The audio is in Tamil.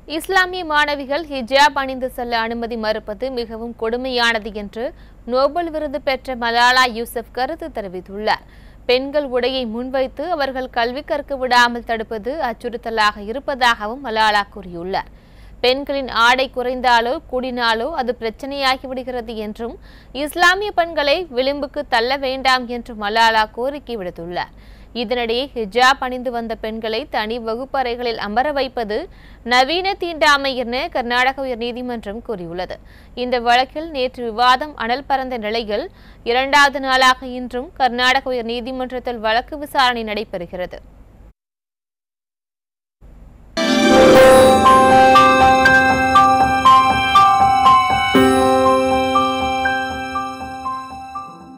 இஸ்லாமிய மாணவிகள் ஹிஜாப் அணிந்து செல்ல அனுமதி மறுப்பது மிகவும் கொடுமையானது என்று நோபல் விருது பெற்ற மலாலா யூசப் கருத்து தெரிவித்துள்ளார் பெண்கள் உடையை முன்வைத்து அவர்கள் கல்வி கற்க விடாமல் தடுப்பது அச்சுறுத்தலாக இருப்பதாகவும் மலாலா கூறியுள்ளார் பெண்களின் ஆடை குறைந்தாலோ கூடினாலோ அது பிரச்சனையாகி விடுகிறது என்றும் இஸ்லாமிய பெண்களை விளிம்புக்கு தள்ள வேண்டாம் என்று மலாலா கோரிக்கை விடுத்துள்ளார் இதனிடையே ஹிஜாப் அணிந்து வந்த பெண்களை தனி வகுப்பறைகளில் அமர வைப்பது நவீன தீண்டாமை என கர்நாடக உயர்நீதிமன்றம் கூறியுள்ளது இந்த வழக்கில் நேற்று விவாதம் அனல் பறந்த நிலையில் இரண்டாவது நாளாக இன்றும் கர்நாடக உயர்நீதிமன்றத்தில் வழக்கு விசாரணை நடைபெறுகிறது